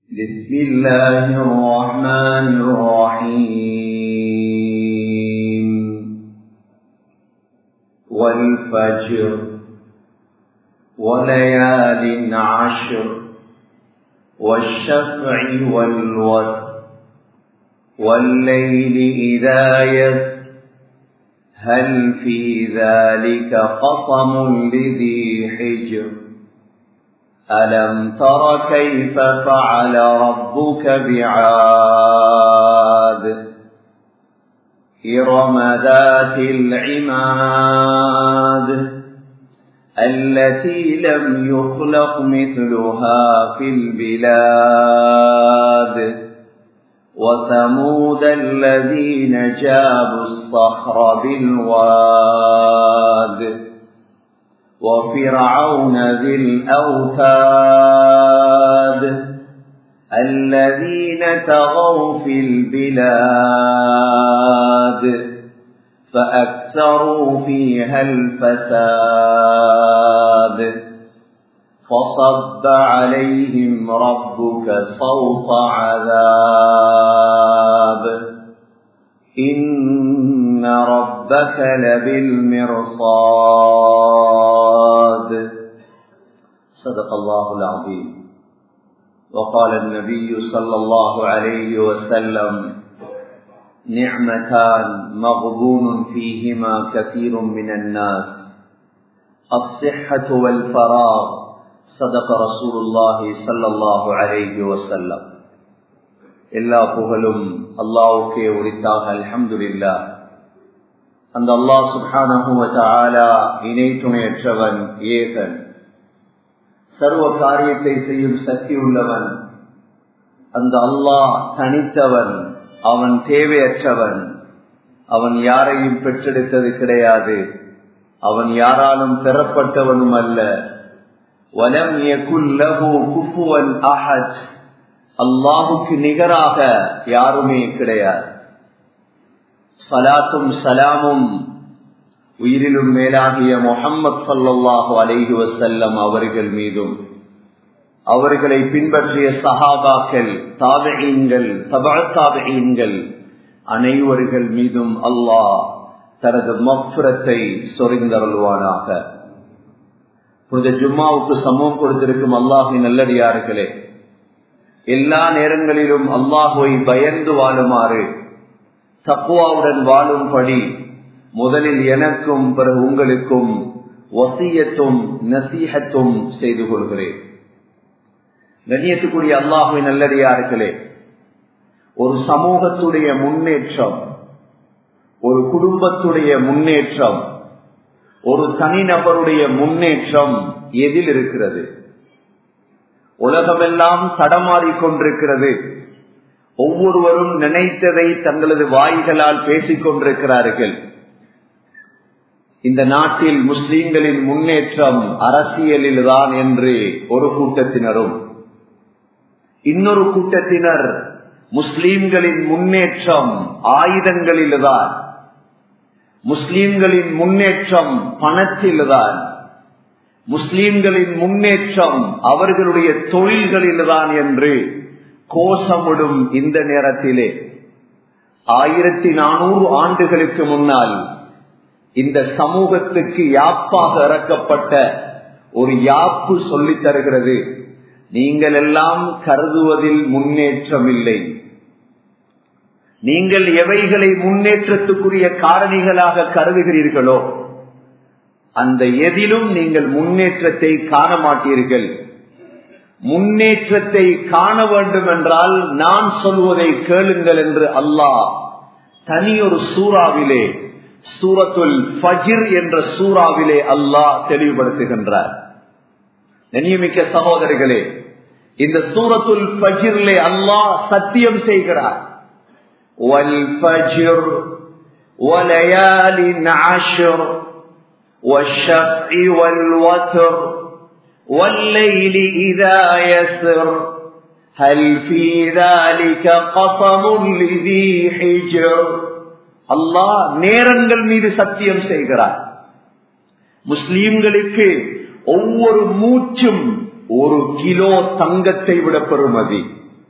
بسم الله الرحمن الرحيم والفجر وليال عشر والشفع والوتر والليل إذا يسر هل في ذلك قصم لذي حجر ألم تر كيف فعل ربك بعاد إرم ذات العماد التي لم يخلق مثلها في البلاد وثمود الذين جابوا الصخر بالواد وفرعون ذي الأوتاد الذين تغوا في البلاد فأكثروا فيها الفساد فصب عليهم ربك صوت عذاب إن ربك لبالمرصاد صدق الله العظيم وقال النبي صلى الله عليه وسلم نعمتان مغبون فيهما كثير من الناس الصحة والفراغ صدق رسول الله صلى الله عليه وسلم எல்லா புகழும் அல்லாவுக்கே உரித்தாக அல்ஹம்துலில்லா அந்த அல்லாஹ் சுபானஹுவலா இணை துணையற்றவன் ஏகன் சர்வ காரியத்தை செய்யும் சக்தி உள்ளவன் அந்த அல்லாஹ் தனித்தவன் அவன் தேவையற்றவன் அவன் யாரையும் பெற்றெடுத்தது கிடையாது அவன் யாராலும் பெறப்பட்டவனும் அல்ல வலம் குஃபுவன் அஹஜ் அல்லாஹுக்கு நிகராக யாருமே கிடையாது சலாத்தும் சலாமும் உயிரிலும் மேலாகிய முகம்மது சல்லாஹு அலைஹி வசல்லம் அவர்கள் மீதும் அவர்களை பின்பற்றிய சஹாபாக்கள் தாபகீன்கள் தபாத்தாபகீன்கள் அனைவர்கள் மீதும் அல்லாஹ் தனது மஃபுரத்தை சொரிந்தருள்வானாக புனித ஜும்மாவுக்கு சமூகம் கொடுத்திருக்கும் அல்லாஹின் நல்லடியார்களே எல்லா நேரங்களிலும் அல்லாஹுவை பயந்து வாழுமாறு தக்குவாவுடன் வாழும்படி முதலில் எனக்கும் பிறகு உங்களுக்கும் வசியத்தும் நசீகத்தும் செய்து கொள்கிறேன் கண்ணியத்துக்குரிய அல்லாஹுவின் நல்லடியார்களே ஒரு சமூகத்துடைய முன்னேற்றம் ஒரு குடும்பத்துடைய முன்னேற்றம் ஒரு தனிநபருடைய முன்னேற்றம் எதில் இருக்கிறது உலகமெல்லாம் தடமாறிக் கொண்டிருக்கிறது ஒவ்வொருவரும் நினைத்ததை தங்களது வாய்களால் பேசிக் கொண்டிருக்கிறார்கள் இந்த நாட்டில் முஸ்லிம்களின் முன்னேற்றம் அரசியலில் தான் என்று ஒரு கூட்டத்தினரும் இன்னொரு கூட்டத்தினர் முஸ்லிம்களின் முன்னேற்றம் ஆயுதங்களில்தான் முஸ்லிம்களின் முன்னேற்றம் பணத்தில்தான் முஸ்லிம்களின் முன்னேற்றம் அவர்களுடைய தொழில்களில்தான் என்று கோஷமிடும் இந்த நேரத்திலே ஆயிரத்தி நானூறு ஆண்டுகளுக்கு முன்னால் இந்த சமூகத்துக்கு யாப்பாக இறக்கப்பட்ட ஒரு யாப்பு சொல்லித் தருகிறது நீங்கள் எல்லாம் கருதுவதில் முன்னேற்றம் இல்லை நீங்கள் எவைகளை முன்னேற்றத்துக்குரிய காரணிகளாக கருதுகிறீர்களோ அந்த எதிலும் நீங்கள் முன்னேற்றத்தை காண மாட்டீர்கள் முன்னேற்றத்தை காண வேண்டும் என்றால் நான் சொல்வதை கேளுங்கள் என்று அல்லாஹ் தனியொரு சூறாவிலே சூரத்துல் ஃபஜிர் என்ற சூறாவிலே அல்லாஹ் தெளிவுபடுத்துகின்றார் நெனியமிக்க சகோதரர்களே இந்த சூரத்துல் ஃபஜிர்லே அல்லாஹ் சத்தியம் செய்கிறார் والفجر وليال عشر والشفع والوتر والليل إذا يسر هل في ذلك قصم لذي حجر அல்லாஹ் நேரங்கள் மீது சத்தியம் செய்கிறார் முஸ்லீம்களுக்கு ஒவ்வொரு மூச்சும் ஒரு கிலோ தங்கத்தை விட பெறுமதி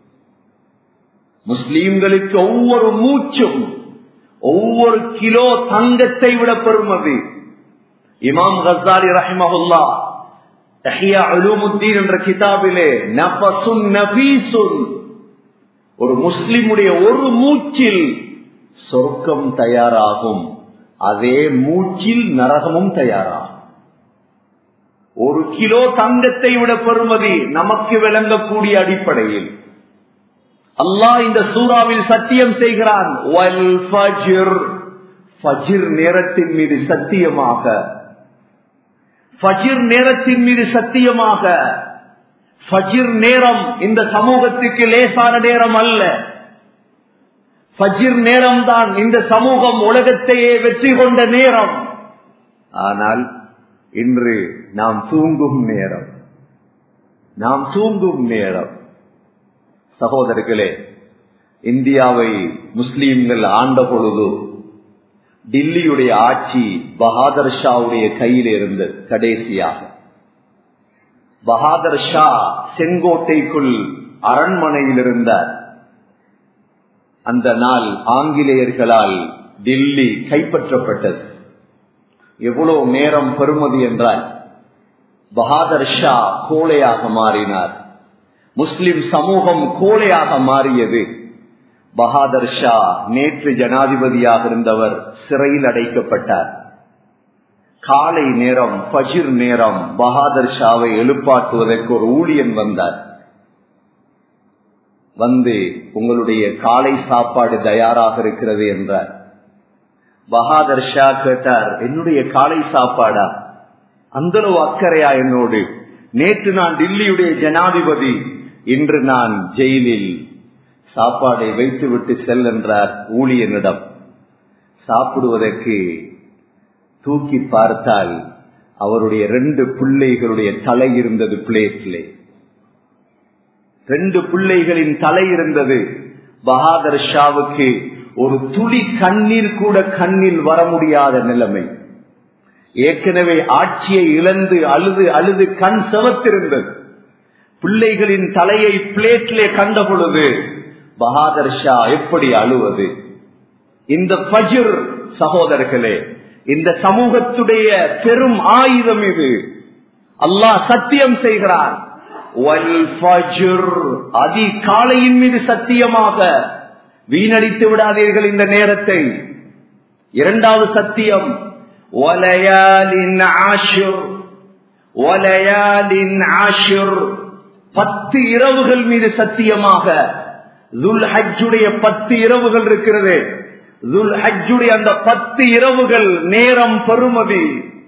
முஸ்லீம்களுக்கு ஒவ்வொரு மூச்சும் ஒவ்வொரு கிலோ தங்கத்தை விட பெறுமதி இமாம் கசாரி ரஹிமஹுல்லா தஹியா அலுமுத்தீன் என்ற கிதாபிலே நபசுன் நபீசுன் ஒரு முஸ்லிமுடைய ஒரு மூச்சில் சொர்க்கம் தயாராகும் அதே மூச்சில் நரகமும் தயாராகும் ஒரு கிலோ தங்கத்தை விட பெறுமதி நமக்கு விளங்கக்கூடிய அடிப்படையில் அல்லாஹ் இந்த சூறாவில் சத்தியம் செய்கிறான் நேரத்தின் மீது சத்தியமாக ஃபஜிர் நேரத்தின் மீது சத்தியமாக ஃபஜிர் நேரம் இந்த சமூகத்துக்கு லேசான நேரம் அல்ல ஃபஜிர் நேரம் தான் இந்த சமூகம் உலகத்தையே வெற்றி கொண்ட நேரம் ஆனால் இன்று நாம் தூங்கும் நேரம் நாம் தூங்கும் நேரம் சகோதரர்களே இந்தியாவை முஸ்லீம்கள் ஆண்ட பொழுது டில்லியுடைய ஆட்சி பகாதர் ஷாவுடைய கையில் இருந்தது கடைசியாக பகாதர் ஷா செங்கோட்டைக்குள் அரண்மனையில் இருந்தார் அந்த நாள் ஆங்கிலேயர்களால் டில்லி கைப்பற்றப்பட்டது எவ்வளவு நேரம் பெறுமதி என்றால் பகாதர் ஷா கோழையாக மாறினார் முஸ்லிம் சமூகம் கோழையாக மாறியது பகாதர் ஷா நேற்று ஜனாதிபதியாக இருந்தவர் சிறையில் அடைக்கப்பட்டார் காலை நேரம் பஜிர் நேரம் பகாதர் ஷாவை எழுப்பாட்டுவதற்கு ஒரு ஊழியன் வந்தார் வந்து உங்களுடைய காலை சாப்பாடு தயாராக இருக்கிறது என்றார் பகாதர் ஷா கேட்டார் என்னுடைய காலை சாப்பாடா அந்தளவு அக்கறையா என்னோடு நேற்று நான் டில்லியுடைய ஜனாதிபதி இன்று நான் ஜெயிலில் சாப்பாடை வைத்துவிட்டு செல் என்றார் ஊழியனிடம் சாப்பிடுவதற்கு தூக்கி பார்த்தால் அவருடைய ரெண்டு பிள்ளைகளுடைய தலை இருந்தது பிளேட்லே ரெண்டு பிள்ளைகளின் தலை இருந்தது பகாதர் ஷாவுக்கு ஒரு துளி கண்ணீர் கூட கண்ணில் வர முடியாத நிலைமை ஏற்கனவே ஆட்சியை இழந்து அழுது அழுது கண் செவத்திருந்தது பிள்ளைகளின் தலையை பிளேட்லே கண்ட பொழுது பகாதர் ஷா எப்படி அழுவது இந்த பஜிர் சகோதரர்களே இந்த சமூகத்துடைய பெரும் ஆயுதம் இது அல்லாஹ் சத்தியம் செய்கிறார் அதி காலையின் மீது சத்தியமாக வீணடித்து விடாதீர்கள் இந்த நேரத்தை இரண்டாவது சத்தியம் பத்து இரவுகள் மீது சத்தியமாக துல் ஹஜ்ஜுடைய பத்து இரவுகள் இருக்கிறது துல் ஹஜ்ஜுடைய அந்த பத்து இரவுகள் நேரம் பெறுமதி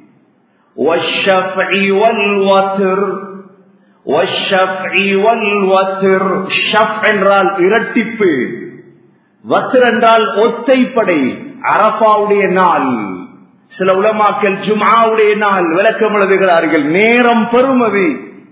என்றால் இரட்டிப்பு வத்திர் என்றால் ஒத்தைப்படை அரபாவுடைய நாள் சில உலமாக்கள் ஜுமாவுடைய நாள் விளக்கம் எழுதுகிறார்கள் நேரம் பெறுமதி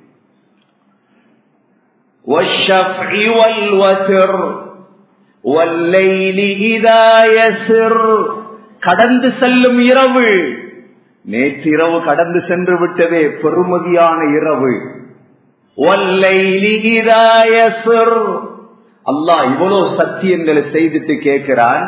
والشفع والوتر والليل إذا يسر கடந்து செல்லும் இரவு நேற்றிரவு கடந்து சென்று விட்டதே பெருமதியான இரவு அல்லாஹ் இவ்வளவு சத்தியங்களை செய்துட்டு கேட்கிறான்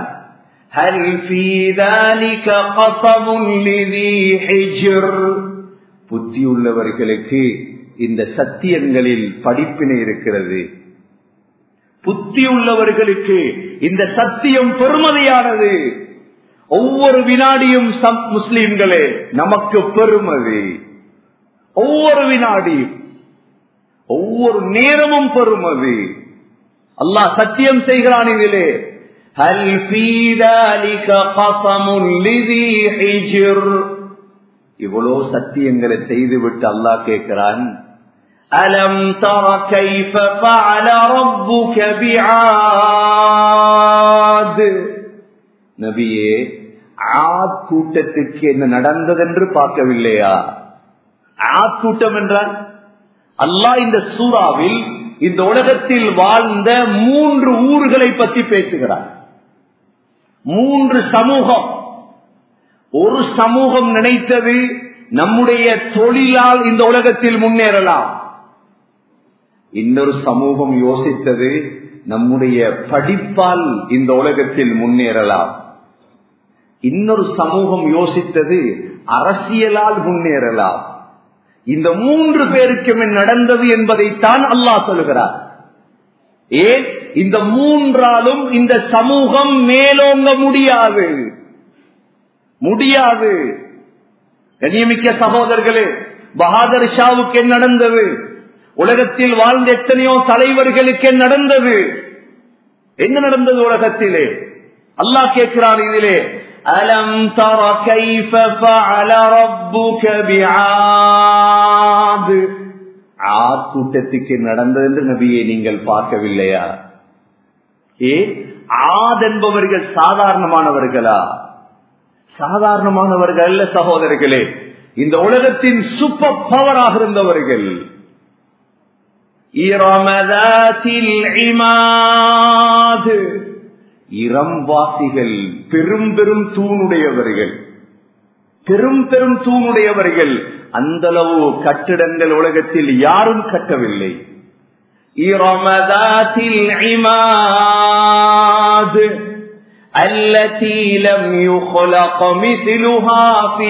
புத்தி உள்ளவர்களுக்கு இந்த சத்தியங்களில் படிப்பினை இருக்கிறது புத்தி உள்ளவர்களுக்கு இந்த சத்தியம் பெருமதியானது ஒவ்வொரு வினாடியும் முஸ்லிம்களே நமக்கு பெருமதி ஒவ்வொரு வினாடியும் ஒவ்வொரு நேரமும் பெருமதி அல்லாஹ் சத்தியம் செய்கிறான் இதிலே هل في ذلك قسم لذي حجر இவ்வளோ சத்தியங்களை செய்துவிட்டு அல்லாஹ் கேட்கிறான் அலம் தர கைஃப ஃபஅல ரப்புக பிஆத் நபியே ஆத் கூட்டத்துக்கு என்ன நடந்ததென்று பார்க்கவில்லையா ஆத் கூட்டம் என்றால் அல்லாஹ் இந்த சூறாவில் இந்த உலகத்தில் வாழ்ந்த மூன்று ஊர்களை பற்றி பேசுகிறார் மூன்று சமூகம் ஒரு சமூகம் நினைத்தது நம்முடைய தொழிலால் இந்த உலகத்தில் முன்னேறலாம் இன்னொரு சமூகம் யோசித்தது நம்முடைய படிப்பால் இந்த உலகத்தில் முன்னேறலாம் இன்னொரு சமூகம் யோசித்தது அரசியலால் முன்னேறலாம் இந்த மூன்று பேருக்கும் நடந்தது என்பதைத்தான் அல்லாஹ் சொல்கிறார் ஏன் இந்த மூன்றாலும் இந்த சமூகம் மேலோங்க முடியாது முடியாது கண்ணியமிக்க சகோதரர்களே பகாதர் ஷாவுக்கு என்ன நடந்தது உலகத்தில் வாழ்ந்த எத்தனையோ தலைவர்களுக்கு என்ன நடந்தது என்ன நடந்தது உலகத்திலே அல்லாஹ் கேட்கிறான் இதிலே அலம் தர கைஃப ஃபஅல ரப்புக பிஆத் ஆத் கூட்டத்துக்கு நடந்தது என்று நபியை நீங்கள் பார்க்கவில்லையா ஏ ஆத் என்பவர்கள் சாதாரணமானவர்களா சாதாரணமானவர்கள் அல்ல சகோதரர்களே இந்த உலகத்தின் சூப்பர் பவராக இருந்தவர்கள் இரம்வாசிகள் பெரும் பெரும் தூணுடையவர்கள் பெரும் பெரும் தூணுடையவர்கள் அந்த அளவு கட்டிடங்கள் உலகத்தில் யாரும் கட்டவில்லை இரமதாத்தில் இமாது التي لم يخلق مثلها في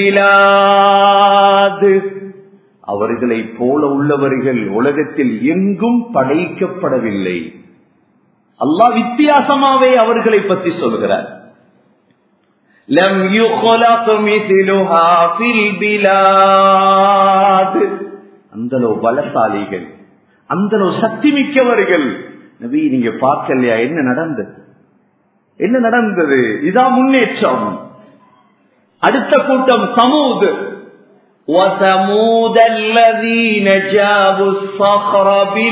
البلاد அவர்களை போல உள்ளவர்கள் உலகத்தில் எங்கும் படைக்கப்படவில்லை அல்லாஹ் வித்தியாசமாவே அவர்களை பற்றி சொல்கிறார் لم يخلق مثلها في البلاد அந்த பலசாலிகள் அந்த சக்தி மிக்கவர்கள் நபி நீங்க பார்க்கலையா என்ன நடந்தது என்ன நடந்தது இதான் முன்னேற்றம் அடுத்த கூட்டம் சமூக وثمود الذين جابوا الصخر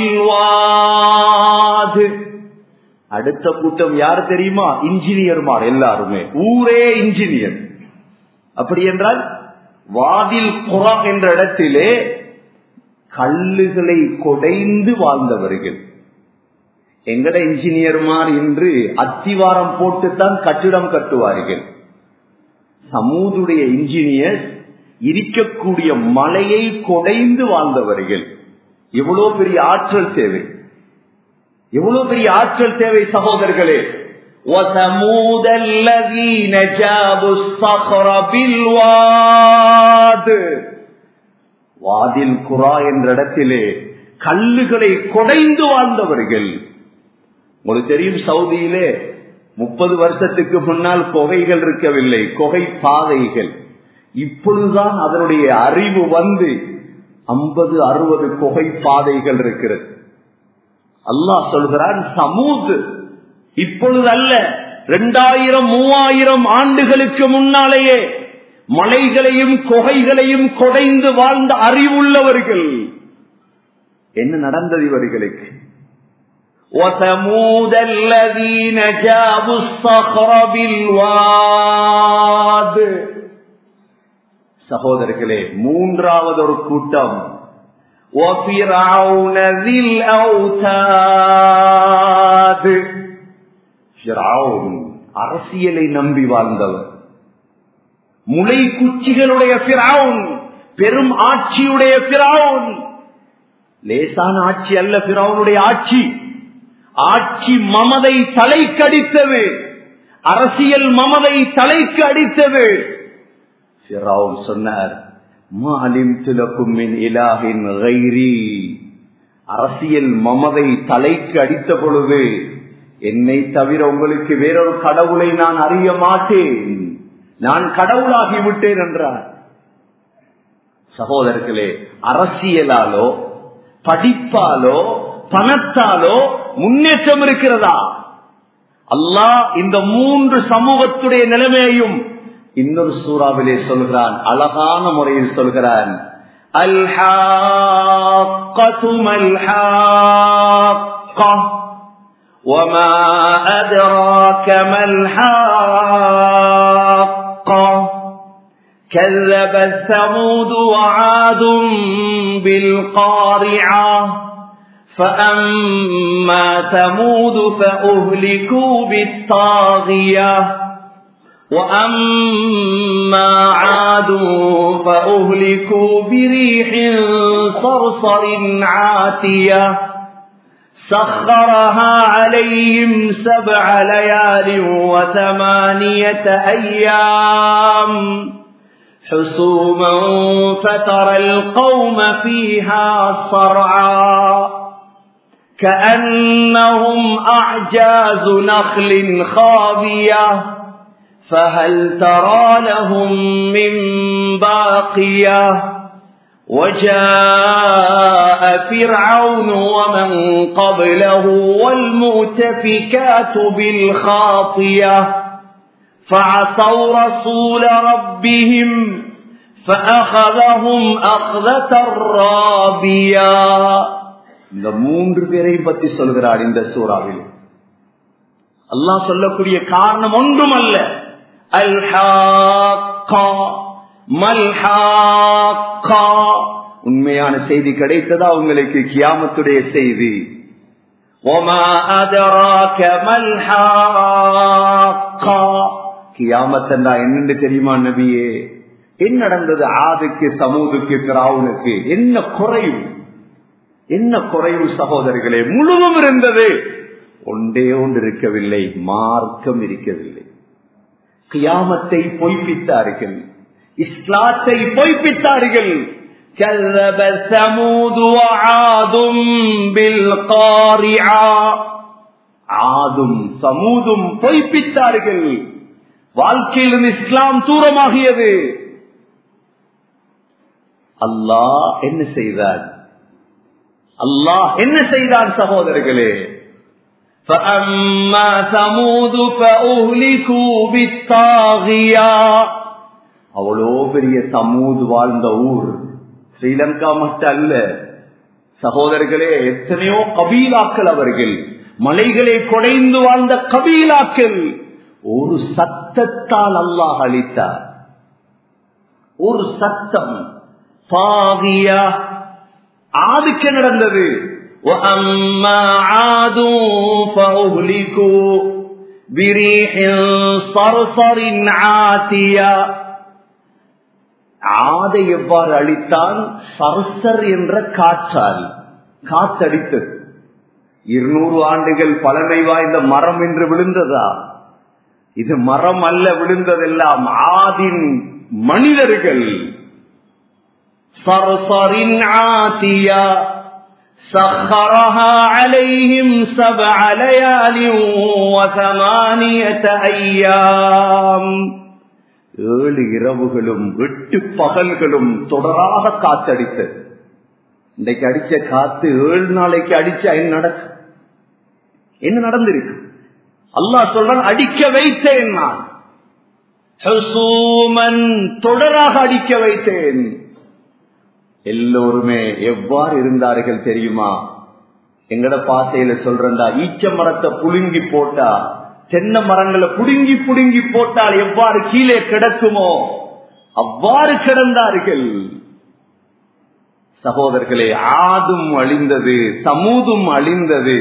بالواد அடுத்த கூட்டம் யார் தெரியுமா இன்ஜினியர்மார் எல்லாருமே ஊரே இன்ஜினியர் அப்படி என்றால் வாதில் குரா என்ற இடத்திலே கல்லுகளை கொடைந்து வாழ்ந்தவர்கள் எங்கட இன்ஜினியர்மார் இன்று அத்திவாரம் போட்டுத்தான் கட்டிடம் கட்டுவார்கள் சமூதுடைய இன்ஜினியர் இருக்கக்கூடிய மலையை கொடைந்து வாழ்ந்தவர்கள் எவ்வளவு பெரிய ஆற்றல் தேவை எவ்வளவு பெரிய ஆற்றல் தேவை சகோதரர்களே وثمود الذين جابوا الصخر بالواد வாதில் குரா என்ற இடத்திலே கல்லுகளை கொடைந்து வாழ்ந்தவர்கள் உங்களுக்கு தெரியும் சவுதியிலே முப்பது வருஷத்துக்கு முன்னால் கொகைகள் இருக்கவில்லை கொகை பாதைகள் இப்பொழுதுதான் அதனுடைய அறிவு வந்து ஐம்பது அறுபது கொகை பாதைகள் இருக்கிறது அல்லாஹ் சொல்கிறான் சமூது இப்பொழுது அல்ல இரண்டாயிரம் மூவாயிரம் ஆண்டுகளுக்கு முன்னாலேயே மலைகளையும் கொகைகளையும் கொடைந்து வாழ்ந்த அறிவுள்ளவர்கள் என்ன நடந்தது இவர்களுக்கு وثمود الذين جابوا الصخر بالواد சகோதரர்களே மூன்றாவது ஒரு கூட்டம் وفرعون ذي الأوتاد فرعون அரசியலை நம்பி வாழ்ந்தவர் முளை குச்சிகளுடைய பிராவுன் பெரும் ஆட்சியுடைய பிராவுன் லேசான ஆட்சி அல்ல பிராவுனுடைய ஆட்சி ஆட்சி மமதை தலைக்கடித்தது அரசியல் மமதை தலைக்கு அடித்தது சொன்னார் அரசியல் மமதை தலைக்கு அடித்த பொழுது என்னை தவிர உங்களுக்கு வேறொரு கடவுளை நான் அறிய மாட்டேன் நான் கடவுளாகி விட்டேன் என்றார் சகோதரர்களே அரசியலாலோ படிப்பாலோ பணத்தாலோ முன்னேற்றம் இருக்கிறதா அல்லாஹ் இந்த மூன்று சமூகத்துடைய நிலைமையையும் இன்னொரு சூறாவிலே சொல்கிறான் அழகான முறையில் சொல்கிறான் وما أدراك ما الحاقة كذبت ثمود وعاد بالقارعة فأما ثمود فأهلكوا بالطاغية وأما عاد فأهلكوا بريح صرصر عاتية سخرها عليهم سبع ليال وثمانية أيام حسوما فترى القوم فيها صرعا كأنهم أعجاز نخل خاوية فهل ترى لهم من باقية وجاء فرعون ومن قبله والمؤتفكات بالخاطية فعصوا رسول ربهم فأخذهم أخذة رابيا இந்த மூன்று பேரை பற்றி சொல்கிறார் இந்த சூறாவில் அல்லாஹ் சொல்லக்கூடிய காரணம் ஒன்றும் அல்ல உண்மையான செய்தி கிடைத்ததா உங்களுக்கு கியாமத்துடைய செய்தி கியாமத்தண்டா என்னன்னு தெரியுமா நபியே என்ன நடந்தது ஆதுக்கு சமூதுக்கு திராவுனுக்கு என்ன குறைவு என்ன குறைவு சகோதரர்களே முழுவதும் இருந்தது ஒன்றே ஒன்று இருக்கவில்லை மார்க்கம் இருக்கவில்லை கியாமத்தை பொய்ப்பித்தார்கள் இஸ்லாத்தை பொய்ப்பித்தார்கள் كذب ثمود وعاد بالقارعة ஆதும் சமூதும் பொய்ப்பித்தார்கள் வாழ்க்கையில் இஸ்லாம் தூரமாகியது அல்லாஹ் என்ன செய்தார் அல்லாஹ் என்ன செய்தான் சகோதரர்களே فأما ثمود فأهلكوا بالطاغية அவ்வளோ பெரிய சமூது வாழ்ந்த ஊர் ஸ்ரீலங்கா மட்டும் அல்ல சகோதரர்களே எத்தனையோ கபீலாக்கள் அவர்கள் மலைகளை கொடைந்து வாழ்ந்த கபீலாக்கள் ஒரு சத்தத்தால் அல்லாஹ் அளித்தார் ஒரு சத்தம் பாகியா ஆதுக்கு நடந்தது وأما عاد فأهلكوا بريح صرصر عاتية ஆதை எவ்வாறு அளித்தான் சர்சர் என்ற காற்றால் காத்தடித்தது இருநூறு ஆண்டுகள் பழமை வாய்ந்த மரம் என்று விழுந்ததா இது மரம் அல்ல விழுந்ததெல்லாம் ஆதின் மனிதர்கள் சர்சரின் ஆத்தியா سخرها عليهم سبع ليال وثمانية أيام ஏழு இரவுகளும் எட்டு பகல்களும் தொடராக காத்தடித்தது இன்றைக்கு அடிச்ச காத்து ஏழு நாளைக்கு அடிச்சா என்ன நடக்கும் என்ன நடந்திருக்கு அல்லாஹ் சொல்றான் அடிக்க வைத்தேன் நான் தொடராக அடிக்க வைத்தேன் எல்லோருமே எவ்வாறு இருந்தார்கள் தெரியுமா எங்கட பாத்தையில சொல்றா ஈச்ச மரத்தை புழுங்கி போட்டா தென்னை மரங்களை புடுங்கி புடுங்கி போட்டால் எவ்வாறு கீழே கிடக்குமோ அவ்வாறு கிடந்தார்கள் சகோதரர்களே ஆதும் அழிந்தது சமூதும் அழிந்தது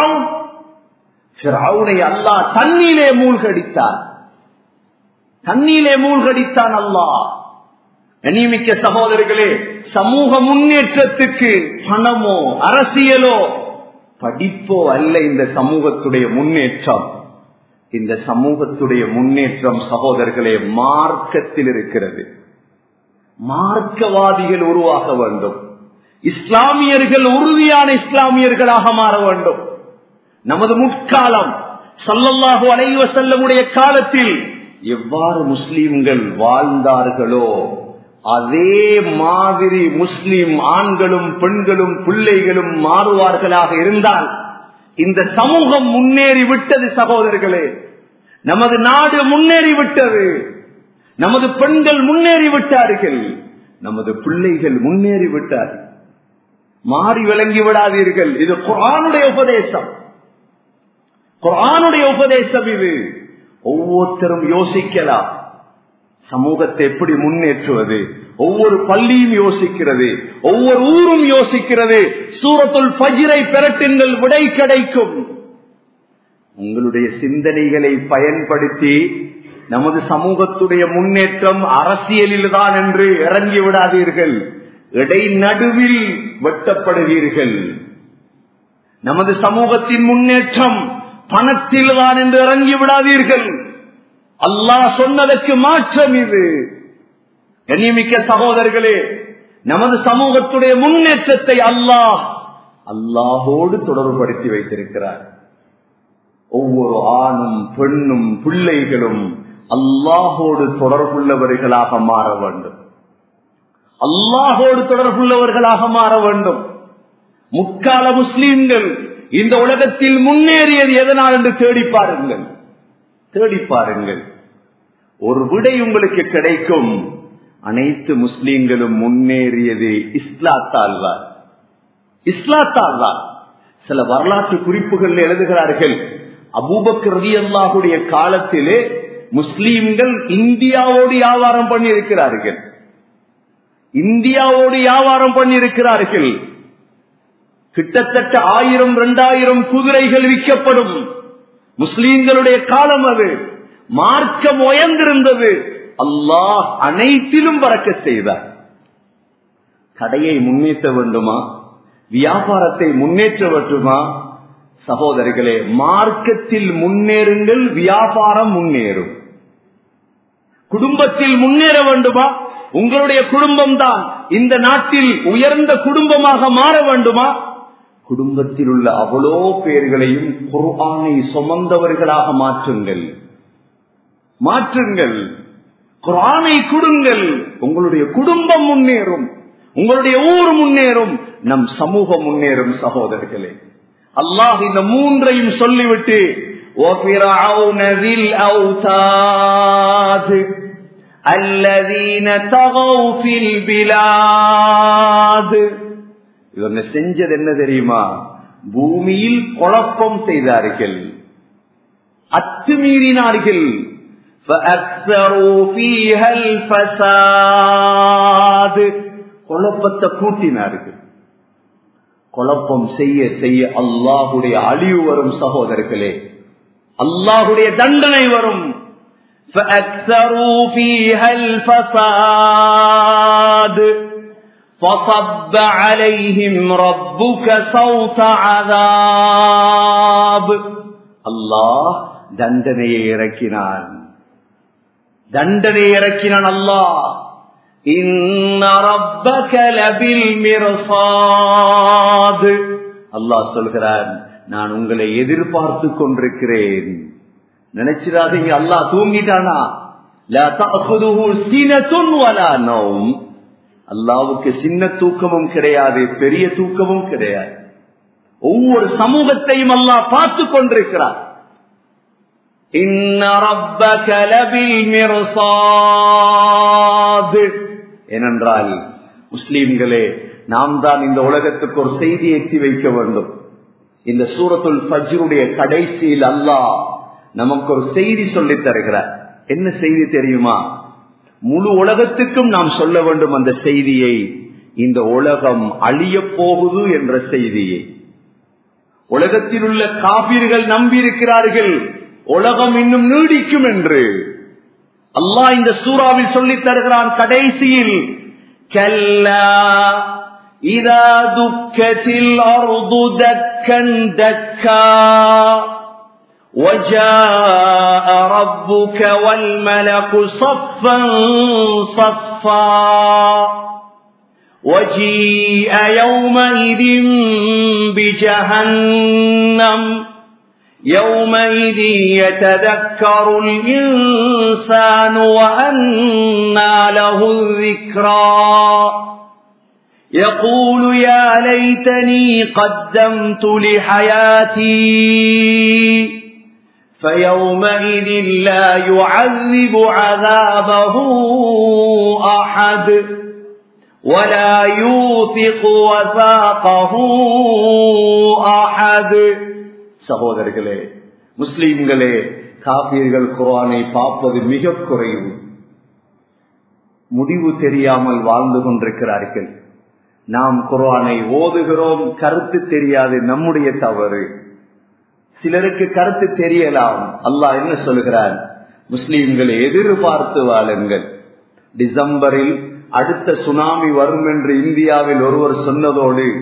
அல்லா தண்ணீரே மூழ்கடித்தார் தண்ணீரே மூழ்கடித்தான் அல்லாஹ் கனிமிக்க சகோதரர்களே சமூக முன்னேற்றத்துக்கு பணமோ அரசியலோ படிப்போ அல்ல இந்த சமூகத்துடைய முன்னேற்றம் இந்த சமூகத்துடைய முன்னேற்றம் சகோதரர்களே மார்க்கத்தில் இருக்கிறது மார்க்கவாதிகள் உருவாக வேண்டும் இஸ்லாமியர்கள் உறுதியான இஸ்லாமியர்களாக மாற வேண்டும் நமது முற்காலம் சல்லல்லாஹு அலைவ செல்லமுடைய காலத்தில் எவ்வாறு முஸ்லிம்கள் வாழ்ந்தார்களோ அதே மாதிரி முஸ்லிம் ஆண்களும் பெண்களும் பிள்ளைகளும் மாறுவார்களாக இருந்தால் இந்த சமூகம் முன்னேறி விட்டது சகோதரர்களே நமது நாடு முன்னேறி விட்டது நமது பெண்கள் முன்னேறி விட்டார்கள் நமது பிள்ளைகள் முன்னேறி விட்டார்கள் மாறி விளங்கி விடாதீர்கள் இது குரானுடைய உபதேசம் குரானுடைய உபதேசம் இது ஒவ்வொருத்தரும் யோசிக்கலாம் சமூகத்தை எப்படி முன்னேற்றுவது ஒவ்வொரு பள்ளியும் யோசிக்கிறது ஒவ்வொரு ஊரும் யோசிக்கிறது சூரத்துள் பஜிரை பெறட்டுங்கள் விடை கிடைக்கும் உங்களுடைய சிந்தனைகளை பயன்படுத்தி நமது சமூகத்துடைய முன்னேற்றம் அரசியலில் தான் என்று இறங்கி விடாதீர்கள் இடை நடுவில் வெட்டப்படுவீர்கள் நமது சமூகத்தின் முன்னேற்றம் பணத்தில் தான் என்று இறங்கி விடாதீர்கள் அல்லாஹ் சொன்னதற்கு மாற்றம் இது கண்ணியமிக்க சகோதரர்களே நமது சமூகத்துடைய முன்னேற்றத்தை அல்லாஹ் அல்லாஹோடு தொடர்புபடுத்தி வைத்திருக்கிறார் ஒவ்வொரு ஆணும் பெண்ணும் பிள்ளைகளும் அல்லாஹோடு தொடர்புள்ளவர்களாக மாற வேண்டும் அல்லாஹோடு தொடர்புள்ளவர்களாக மாற வேண்டும் முக்கால முஸ்லீம்கள் இந்த உலகத்தில் முன்னேறியது எதனால் என்று தேடி பாருங்கள் தேடி பாருங்கள் ஒரு விடை உங்களுக்கு கிடைக்கும் அனைத்து முஸ்லீம்களும் முன்னேறியது இஸ்லாத்தால் தான் இஸ்லாத்தால் தான் சில வரலாற்று குறிப்புகள் எழுதுகிறார்கள் அபூபக் ரவி அல்லாஹுடைய காலத்திலே முஸ்லீம்கள் இந்தியாவோடு வியாபாரம் பண்ணி இருக்கிறார்கள் இந்தியாவோடு வியாபாரம் பண்ணி இருக்கிறார்கள் கிட்டத்தட்ட ஆயிரம் இரண்டாயிரம் குதிரைகள் விற்கப்படும் முஸ்லீம்களுடைய காலம் அது மார்க்கம் உயர்ந்திருந்தது அல்லாஹ் அனைத்திலும் பறக்க செய்தார் கடையை முன்னேற்ற வேண்டுமா வியாபாரத்தை முன்னேற்ற வேண்டுமா சகோதரிகளே மார்க்கத்தில் முன்னேறுங்கள் வியாபாரம் முன்னேறும் குடும்பத்தில் முன்னேற வேண்டுமா உங்களுடைய குடும்பம் தான் இந்த நாட்டில் உயர்ந்த குடும்பமாக மாற வேண்டுமா குடும்பத்தில் உள்ள அவ்வளோ பேர்களையும் குர்ஆனை சுமந்தவர்களாக மாற்றுங்கள் மாற்றுங்கள் குரானை கொடுங்கள் உங்களுடைய குடும்பம் முன்னேறும் உங்களுடைய ஊர் முன்னேறும் நம் சமூகம் முன்னேறும் சகோதரர்களே அல்லாஹ் இந்த மூன்றையும் சொல்லிவிட்டு وفرعون ذي الأوتاد الذين طغوا في البلاد இவங்க செஞ்சது என்ன தெரியுமா பூமியில் குழப்பம் செய்தார்கள் அத்துமீறினார்கள் குழப்பத்தை கூட்டினார்கள் குழப்பம் செய்ய செய்ய அல்லாஹுடைய அழிவு வரும் சகோதரர்களே அல்லாஹுடைய தண்டனை வரும் فأكثروا فيها الفساد فصب عليهم ربك صوت عذاب அல்லாஹ் தண்டனையை இறக்கினான் தண்டனை இறக்கினான் அல்லாஹ் அல்லாஹ் சொல்கிறான் நான் உங்களை எதிர்பார்த்து கொண்டிருக்கிறேன் நினைச்சிடாதீங்க அல்லாஹ் தூங்கிட்டானா அல்லாவுக்கு சின்ன தூக்கமும் கிடையாது பெரிய தூக்கமும் கிடையாது ஒவ்வொரு சமூகத்தையும் அல்லாஹ் பார்த்து கொண்டிருக்கிறார் ஏனென்றால் முஸ்லீம்களே நாம் தான் இந்த உலகத்துக்கு ஒரு செய்தி எத்தி வைக்க வேண்டும் இந்த சூரத்துல் ஃபஜ்ருடைய கடைசியில் அல்லாஹ் நமக்கு ஒரு செய்தி சொல்லித் தருகிறார் என்ன செய்தி தெரியுமா முழு உலகத்துக்கும் நாம் சொல்ல வேண்டும் அந்த செய்தியை இந்த உலகம் அழிய போகுது என்ற செய்தியை உலகத்தில் உள்ள காப்பீர்கள் நம்பியிருக்கிறார்கள் உலகம் இன்னும் நீடிக்கும் என்று அல்லாஹ் இந்த சூறாவில் சொல்லித் தருகிறான் கடைசியில் கல்லா இதா துக்கத்தில் அருது தக்கன் தக்கா وجاء ربك والملك صفا صفا وجيء يومئذ بجهنم يومئذ يتذكر الإنسان وأنى له الذكرى يقول يا ليتني قدمت لحياتي فيومئذ لا يعذب عذابه أحد ولا يوثق وثاقه أحد சகோதரர்களே முஸ்லீம்களே காப்பீர்கள் குரானை பார்ப்பது மிக குறைவு முடிவு தெரியாமல் வாழ்ந்து கொண்டிருக்கிறார்கள் நாம் குரானை ஓதுகிறோம் கருத்து தெரியாது நம்முடைய தவறு சிலருக்கு கருத்து தெரியலாம் அல்லாஹ் என்ன சொல்கிறார் முஸ்லீம்களை எதிர்பார்த்து வாழுங்கள் டிசம்பரில் அடுத்த சுனாமி வரும் என்று இந்தியாவில் ஒருவர் சொன்னதோடு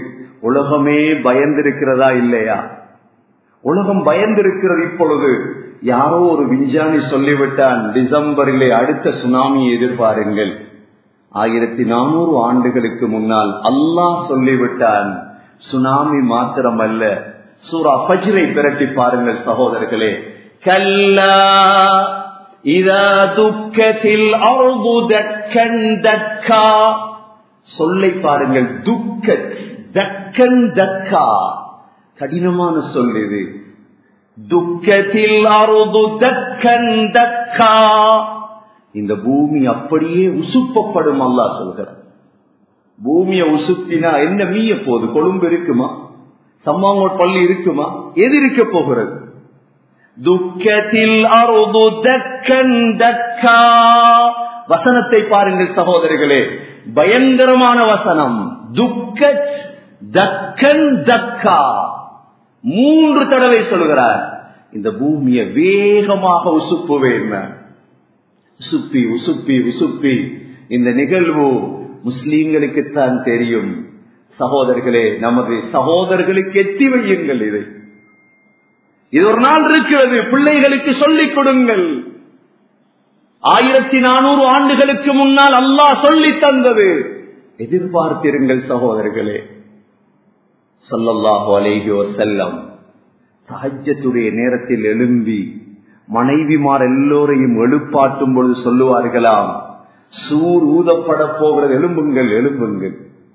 உலகமே பயந்திருக்கிறதா இல்லையா உலகம் பயந்திருக்கிறது இப்பொழுது யாரோ ஒரு விஞ்ஞானி சொல்லிவிட்டான் டிசம்பரிலே அடுத்த சுனாமியை எதிர்பாருங்கள் ஆயிரத்தி நானூறு ஆண்டுகளுக்கு முன்னால் அல்லாஹ் சொல்லிவிட்டான் சுனாமி மாத்திரமல்ல சூரா பஜ்ரை பிரட்டி பாருங்கள் சகோதரர்களே கல்லா இதா துக்கத்தில் அருது தக்கன் தக்கா சொல்லை பாருங்கள் துக்க தக்கன் தக்கா கடினமான சொல் இது துக்கத்தில் அருது தக்கன் தக்கா இந்த பூமி அப்படியே உசுப்பப்படும் அல்லா சொல்கிறார் பூமிய உசுப்பினா என்ன மீய போகுது கொழும்பு இருக்குமா சம்மாங்கோட் பள்ளி இருக்குமா எது இருக்க போகிறது துக்கத்தில் அருது தக்கன் தக்கா வசனத்தை பாருங்கள் சகோதரிகளே பயங்கரமான வசனம் துக்க தக்கன் தக்கா மூன்று தடவை சொல்கிறார் இந்த பூமியை வேகமாக உசுப்புவேன் உசுப்பி உசுப்பி உசுப்பி இந்த நிகழ்வு முஸ்லீம்களுக்குத்தான் தெரியும் சகோதரர்களே நமது சகோதரர்களுக்கு எத்தி வையுங்கள் இதை இது ஒரு நாள் இருக்கிறது பிள்ளைகளுக்கு சொல்லிக் கொடுங்கள் ஆயிரத்தி நானூறு ஆண்டுகளுக்கு முன்னால் அல்லாஹ் சொல்லி தந்தது எதிர்பார்த்திருங்கள் சகோதரர்களே சொல்லல்லாஹு அலேஹியோ செல்லம் சஹஜத்துடைய நேரத்தில் எழும்பி மனைவிமார் எல்லோரையும் எழுப்பாட்டும் பொழுது சொல்லுவார்களாம் சூர் ஊதப்பட போகிறது எலும்புங்கள் எலும்புங்கள்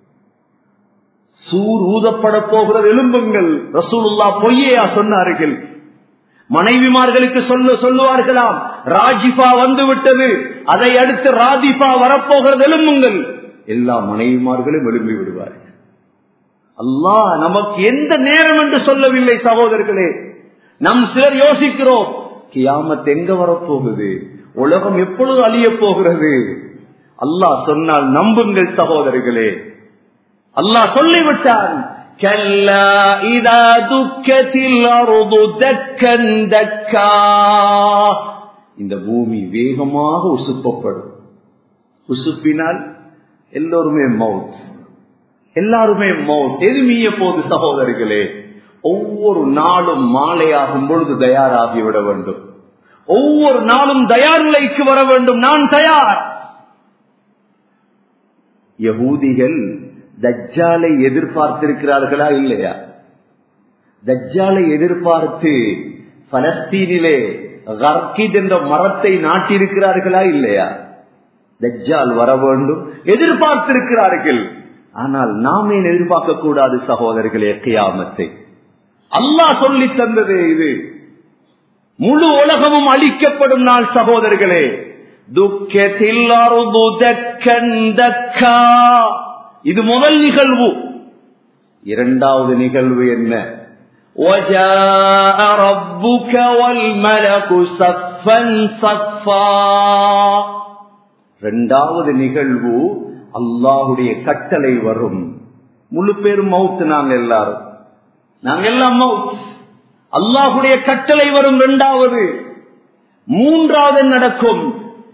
சூர் ஊதப்பட போகிறது எலும்புங்கள் ரசூலுல்லா பொய்யா சொன்னார்கள் மனைவிமார்களுக்கு சொல்ல சொல்லுவார்களாம் ராஜிபா வந்து விட்டது அதை அடுத்து ராதிபா வரப்போகிறது எலும்புங்கள் எல்லா மனைவிமார்களும் எழும்பி விடுவார்கள் அல்லாஹ் நமக்கு எந்த நேரம் என்று சொல்லவில்லை சகோதரர்களே நம் சிலர் யோசிக்கிறோம் கியாமத் எங்க வரப்போகுது உலகம் எப்பொழுது அழிய போகிறது அல்லாஹ் சொன்னால் நம்புங்கள் சகோதரர்களே அல்லாஹ் சொல்லிவிட்டான் இந்த பூமி வேகமாக உசுப்பப்படும் உசுப்பினால் எல்லோருமே மவுத் எல்லாருமே மவுத் எது மீய போது சகோதரிகளே ஒவ்வொரு நாளும் மாலையாகும் பொழுது தயாராகிவிட வேண்டும் ஒவ்வொரு நாளும் தயார் நிலைக்கு வர வேண்டும் நான் தயார் யகூதிகள் தஜ்ஜாலை எதிர்பார்த்திருக்கிறார்களா இல்லையா தஜ்ஜாலை எதிர்பார்த்து பலஸ்தீனிலே கர்கித் என்ற மரத்தை நாட்டியிருக்கிறார்களா இல்லையா தஜ்ஜால் வர வேண்டும் எதிர்பார்த்திருக்கிறார்கள் ஆனால் நாமே எதிர்பார்க்க கூடாது சகோதரர்களே கியாமத்தை அல்லாஹ் சொல்லி தந்தது இது முழு உலகமும் அழிக்கப்படும் நாள் சகோதரர்களே துக்கத்தில் இது முதல் நிகழ்வு இரண்டாவது நிகழ்வு என்ன وجاء ربك والملك صفا صفا இரண்டாவது நிகழ்வு அல்லாஹுடைய கட்டளை வரும் முழு பேரும் மவுத்து நாங்க எல்லாரும் நாங்க எல்லாம் மவுத் அல்லாஹுடைய கட்டளை வரும் இரண்டாவது மூன்றாவது நடக்கும்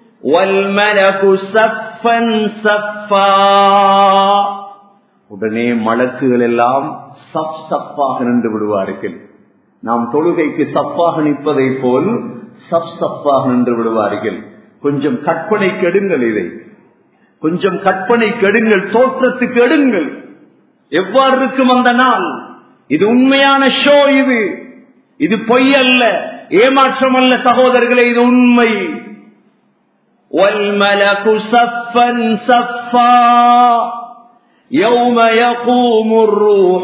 உடனே மலக்குகள் எல்லாம் சப் சப்பாக நின்று விடுவார்கள் நாம் தொழுகைக்கு சப்பாக நிற்பதை போல் சப் சப்பாக நின்று விடுவார்கள் கொஞ்சம் கற்பனை கெடுங்கள் இதை கொஞ்சம் கற்பனை கெடுங்கள் தோற்றத்துக்கு எடுங்கள் எவ்வாறு இருக்கும் அந்த நாள் இது உண்மையான ஷோ இது இது பொய் அல்ல ஏமாற்றம் அல்ல சகோதரர்களே இது உண்மை والملك صفا صفا يوم يقوم الروح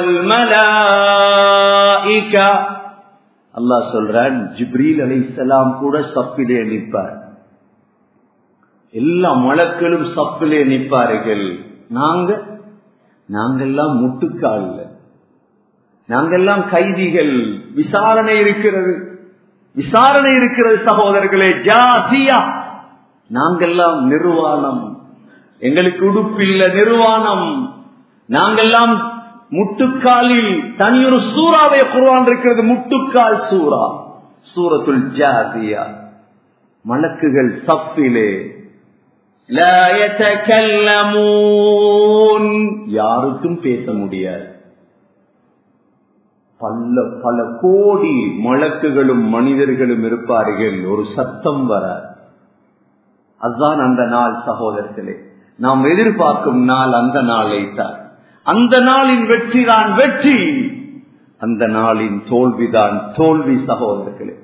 والملائكة அல்லாஹ் சொல்றான் ஜிப்ரீல் அலைசலாம் கூட சப்பிலே நிற்பார் எல்லா மலக்களும் சப்பிலே நிற்பார்கள் நாங்க நாங்கெல்லாம் முட்டுக்கால் நாங்கெல்லாம் கைதிகள் விசாரணை இருக்கிறது விசாரணை இருக்கிறது சகோதரர்களே ஜாசியா நாங்கெல்லாம் நிர்வாணம் எங்களுக்கு உடுப்பில்ல நிர்வாணம் நாங்கெல்லாம் முட்டுக்காலில் தனியொரு சூறாவை குருவான் இருக்கிறது முட்டுக்கால் சூறா சூரத்துல் ஜாதியா மலக்குகள் சப்பிலே யாருக்கும் பேச முடியாது பல பல கோடி மலக்குகளும் மனிதர்களும் இருப்பார்கள் ஒரு சத்தம் வர அதுதான் அந்த நாள் சகோதரர்களே நாம் எதிர்பார்க்கும் நாள் அந்த நாளை தான் அந்த நாளின் வெற்றி தான் வெற்றி அந்த நாளின் தோல்விதான் தோல்வி சகோதரர்களே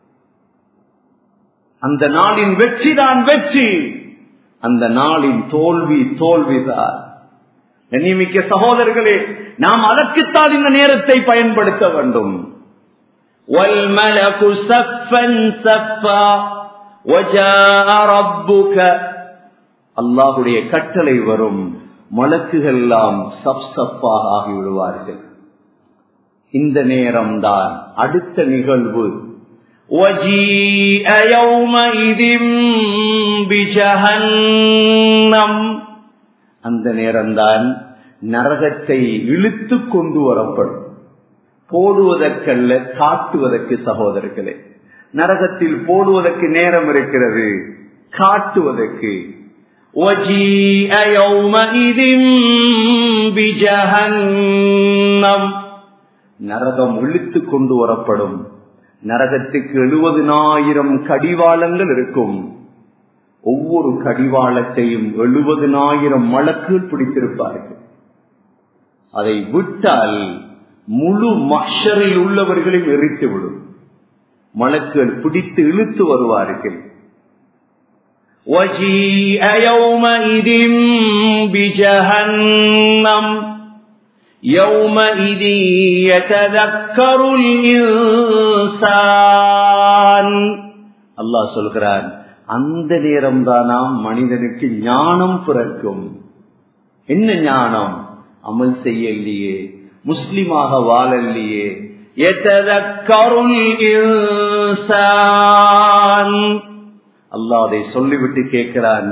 அந்த நாளின் வெற்றி தான் வெற்றி அந்த நாளின் தோல்வி தோல்விதான் கண்ணியமிக்க சகோதரர்களே நாம் அதற்குத்தான் இந்த நேரத்தை பயன்படுத்த வேண்டும் والملك صفا صفا وجاء ربك அல்லாஹுடைய கட்டளை வரும் மலக்குகள் எல்லாம் சப் சப்பாக ஆகிவிடுவார்கள் இந்த நேரம்தான் அடுத்த நிகழ்வு وجيء يومئذ بجهنم அந்த நேரம்தான் நரகத்தை இழுத்து கொண்டு வரப்படும் போடுவதற்கல்ல காட்டுவதற்கு சகோதரர்களே நரகத்தில் போடுவதற்கு நேரம் இருக்கிறது காட்டுவதற்கு وجيء يومئذ بجهنم நரகம் இழுத்து கொண்டு வரப்படும் நரகத்துக்கு எழுபதினாயிரம் கடிவாளங்கள் இருக்கும் ஒவ்வொரு கடிவாளத்தையும் எழுபதினாயிரம் மலக்குகள் பிடித்திருப்பார்கள் அதை விட்டால் முழு மஷரில் உள்ளவர்களையும் எரித்துவிடும் மலக்குகள் பிடித்து இழுத்து வருவார்கள் وجيء يومئذ بجهنم يومئذ يتذكر الإنسان அல்லாஹ் சொல்கிறான் அந்த நேரம் தானாம் மனிதனுக்கு ஞானம் பிறக்கும் என்ன ஞானம் அமல் செய்யலையே முஸ்லிமாக வாழலையே يتذكر الإنسان அல்லாஹ் அதை சொல்லிவிட்டு கேட்கிறான்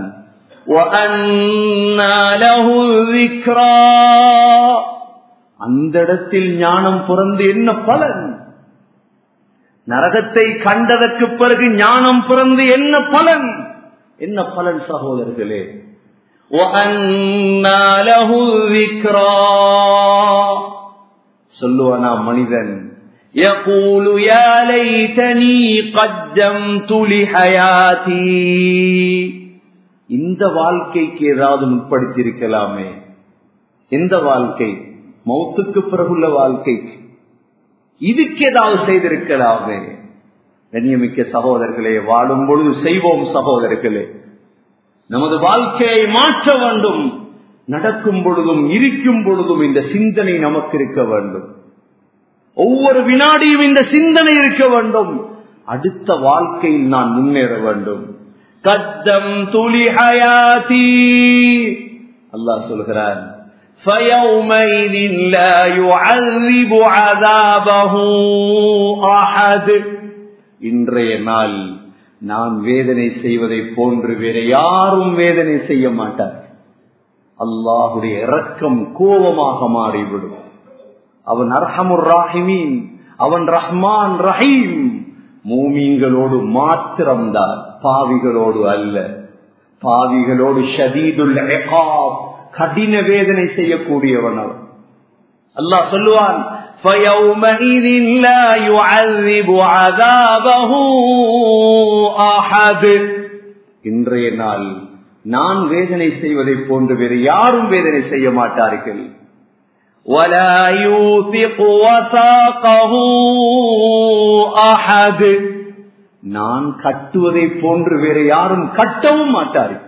وأنى له الذكرى அந்த இடத்தில் ஞானம் பிறந்து என்ன பலன் நரகத்தை கண்டதற்கு பிறகு ஞானம் பிறந்து என்ன பலன் என்ன பலன் சகோதரர்களே وأنى له الذكرى சொல்லுவானா மனிதன் يقول يا ليتني قدمت لحياتي இந்த வாழ்க்கைக்கு ஏதாவது முற்படுத்தியிருக்கலாமே எந்த வாழ்க்கை மௌத்துக்கு பிறகுள்ள வாழ்க்கைக்கு இதுக்கு ஏதாவது செய்திருக்கலாமே கண்ணியமிக்க சகோதரர்களே வாழும் பொழுது செய்வோம் சகோதரர்களே நமது வாழ்க்கையை மாற்ற வேண்டும் நடக்கும் பொழுதும் இருக்கும் பொழுதும் இந்த சிந்தனை நமக்கு இருக்க வேண்டும் ஒவ்வொரு வினாடியும் இந்த சிந்தனை இருக்க வேண்டும் அடுத்த வாழ்க்கையில் நான் முன்னேற வேண்டும் قدمت لحياتي அல்லாஹ் சொல்கிறான் فيومئذ لا يعذب عذابه أحد இன்றைய நாள் நான் வேதனை செய்வதை போன்று வேற யாரும் வேதனை செய்ய மாட்டார் அல்லாஹுடைய இரக்கம் கோபமாக மாறிவிடும் அவன் அர்ஹமுர் ராஹிமீன் அவன் ரஹ்மான் ரஹீம் மூமீன்களோடு மாத்திரம்தான் பாவிகளோடு அல்ல பாவிகளோடு ஷதீதுல் இகாப், கடின வேதனை செய்யக்கூடியவன் அவன் அல்லாஹ் சொல்லுவான் فيومئذ لا يعذب عذابه أحد இன்றைய நாள் நான் வேதனை செய்வதை போன்று வேறு யாரும் வேதனை செய்ய மாட்டார்கள் ولا يوثق وثاقه أحد நான் கட்டுவதை போன்று வேறு யாரும் கட்டவும் மாட்டார்கள்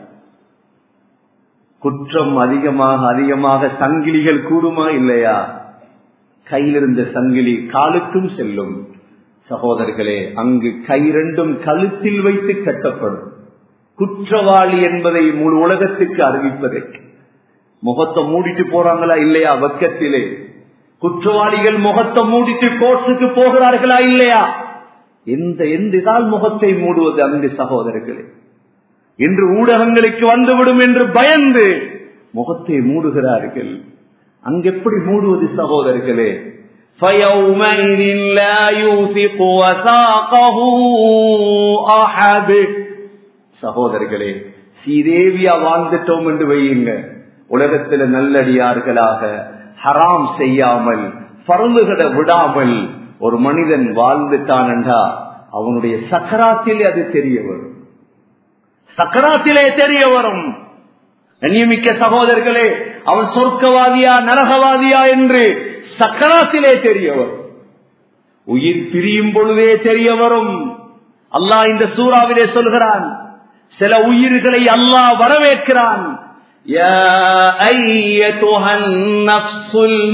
குற்றம் அதிகமாக அதிகமாக சங்கிலிகள் கூடுமா இல்லையா கையிலிருந்த சங்கிலி காலுக்கும் செல்லும் சகோதரர்களே அங்கு கை ரெண்டும் கழுத்தில் வைத்து கட்டப்படும் குற்றவாளி என்பதை முழு உலகத்துக்கு அறிவிப்பதற்கு முகத்தை மூடிட்டு போறாங்களா இல்லையா வக்கத்திலே குற்றவாளிகள் முகத்தை மூடிட்டு கோர்ட்டுக்கு போகிறார்களா இல்லையா எந்த எந்த இதால் முகத்தை மூடுவது அங்கு சகோதரர்களே இன்று ஊடகங்களுக்கு வந்துவிடும் என்று பயந்து முகத்தை மூடுகிறார்கள் அங்கெப்படி மூடுவது சகோதரர்களே فيومئذ لا يوثق وثاقه أحد சகோதரர்களே சீதேவியா வாழ்ந்துட்டோம் என்று வையுங்க உலகத்துல நல்லடியார்களாக ஹராம் செய்யாமல் பருந்துகளை விடாமல் ஒரு மனிதன் வாழ்ந்துட்டான் என்றா அவனுடைய சக்கராத்திலே அது தெரிய வரும் சக்கராத்திலே தெரிய வரும் கண்ணியமிக்க சகோதரர்களே அவன் சொர்க்கவாதியா நரகவாதியா என்று சக்கராத்திலே தெரிய வரும் உயிர் பிரியும் பொழுதே தெரிய வரும் அல்லாஹ் இந்த சூறாவிலே சொல்கிறான் சில உயிர்களை அல்லாஹ் வரவேற்கிறான் يا أيتها النفس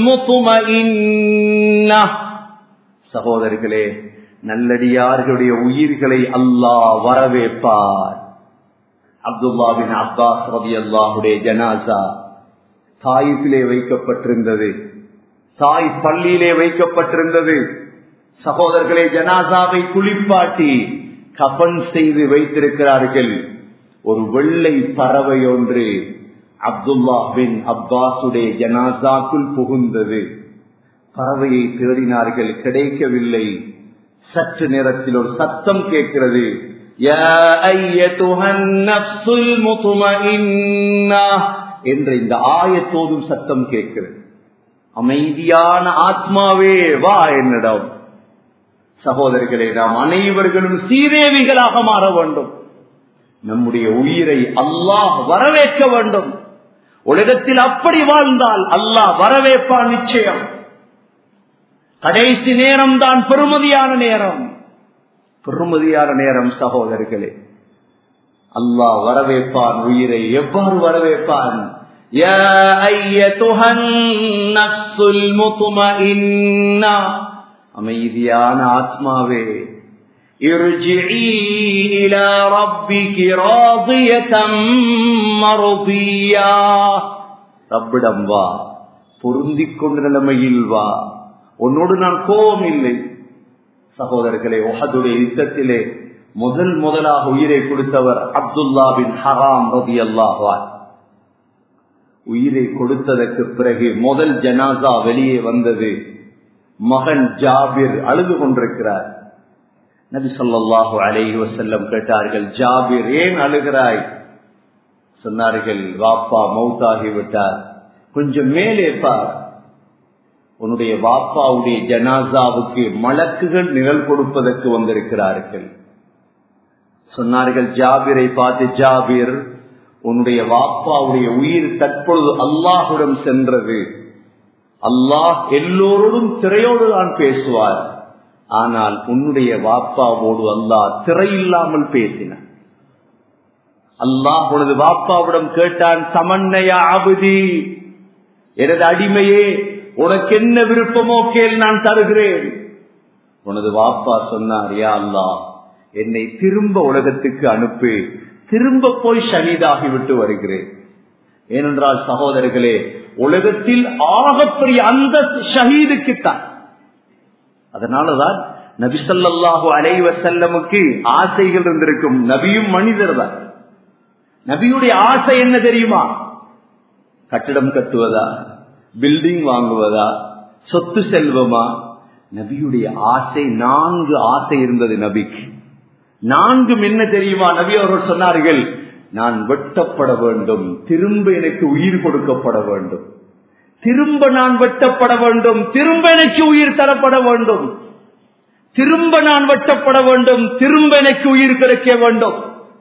المطمئنة சகோதரர்களே நல்லடியார்களுடைய உயிர்களை அல்லாஹ் வரவேற்பார் அப்துல்லாபின் அப்பாஸ் ரவி அல்லாஹுடைய ஜனாசா தாயிலே வைக்கப்பட்டிருந்தது தாய் பள்ளியிலே வைக்கப்பட்டிருந்தது சகோதரர்களே ஜனாசாவை குளிப்பாட்டி கபன் செய்து வைத்திருக்கிறார்கள் ஒரு வெள்ளை பறவை ஒன்று அப்துல்லா பின் அப்பாசுடைய ஜனாசாக்குள் புகுந்தது பறவையை தேடினார்கள் கிடைக்கவில்லை சற்று நேரத்தில் ஒரு சத்தம் கேட்கிறது يا أيتها النفس المطمئنة என்ற இந்த ஆயத்தோதும் சத்தம் கேட்கிறது அமைதியான ஆத்மாவே வா என்னிடம் சகோதரர்களே நாம் அனைவர்களும் சீதேவிகளாக மாற வேண்டும் நம்முடைய உயிரை அல்லாஹ் வரவேற்க வேண்டும் உலகத்தில் அப்படி வாழ்ந்தால் அல்லாஹ் வரவேற்பான் நிச்சயம் கடைசி நேரம் தான் பெருமதியான நேரம் பெருமதியான நேரம் சகோதரர்களே அல்லாஹ் வரவேற்பான் உயிரை எவ்வாறு வரவேற்பான் يا أيتها النفس المطمئنة அமைதியான ஆத்மாவே ارجعي إلى ربك راضية مرضية ரப்பிடம் வா பொருந்திக் கொண்ட நிலைமையில் வா உன்னோடு நான் கோபம் இல்லை சகோதரர்களே உஹதுடைய யுத்தத்திலே முதல் முதலாக உயிரை கொடுத்தவர் அப்துல்லா பின் ஹராம் ரதி அல்லாஹார் உயிரை கொடுத்ததற்கு பிறகு முதல் ஜனாசா வெளியே வந்தது மகன் ஜாபிர் அழுது கொண்டிருக்கிறார் நபி சொல்லாஹு அலைஹி வசல்லம் கேட்டார்கள் ஜாபிர் ஏன் அழுகிறாய் சொன்னார்கள் வாப்பா மௌத்தாகி விட்டார் கொஞ்சம் மேலே பார் உன்னுடைய வாப்பாவுடைய ஜனாசாவுக்கு மலக்குகள் நிழல் கொடுப்பதற்கு வந்திருக்கிறார்கள் சொன்னார்கள் ஜாபிரை பார்த்து ஜாபிர் உன்னுடைய வாப்பாவுடைய உயிர் தற்பொழுது அல்லாஹுடன் சென்றது அல்லாஹ் எல்லோரோடும் திரையோடு தான் பேசுவார் ஆனால் உன்னுடைய வாப்பாவோடு அல்லாஹ் திரையில்லாமல் பேசினார் அல்லாஹ் உனது வாப்பாவிடம் கேட்டான் சமன்னையா அபுதி எனது அடிமையே உனக்கு என்ன விருப்பமோ கேள் நான் தருகிறேன் உனது வாப்பா சொன்னார் யா அல்லா என்னை திரும்ப உலகத்துக்கு அனுப்பி திரும்ப போய் ஷஹீதாகி விட்டு வருகிறேன் ஏனென்றால் சகோதரர்களே உலகத்தில் ஆகப்பெரிய அந்த ஷஹீதுக்குத்தான் அதனாலதான் நபிசல்லாஹு அலைவ செல்லமுக்கு ஆசைகள் இருந்திருக்கும் நபியும் மனிதர் தான் நபியுடைய ஆசை என்ன தெரியுமா கட்டிடம் கட்டுவதா பில்டிங் வாங்குவதா சொத்து செல்வமா நபியுடைய ஆசை நான்கு ஆசை இருந்தது நபிக்கு நான்கும் என்ன தெரியுமா நபி அவர்கள் சொன்னார்கள் நான் வெட்டப்பட வேண்டும் திரும்ப எனக்கு உயிர் கொடுக்கப்பட வேண்டும் திரும்ப நான் வெட்டப்பட வேண்டும் திரும்ப எனக்கு உயிர் தரப்பட வேண்டும் திரும்ப நான் வெட்டப்பட வேண்டும் திரும்ப எனக்கு உயிர் கிடைக்க வேண்டும்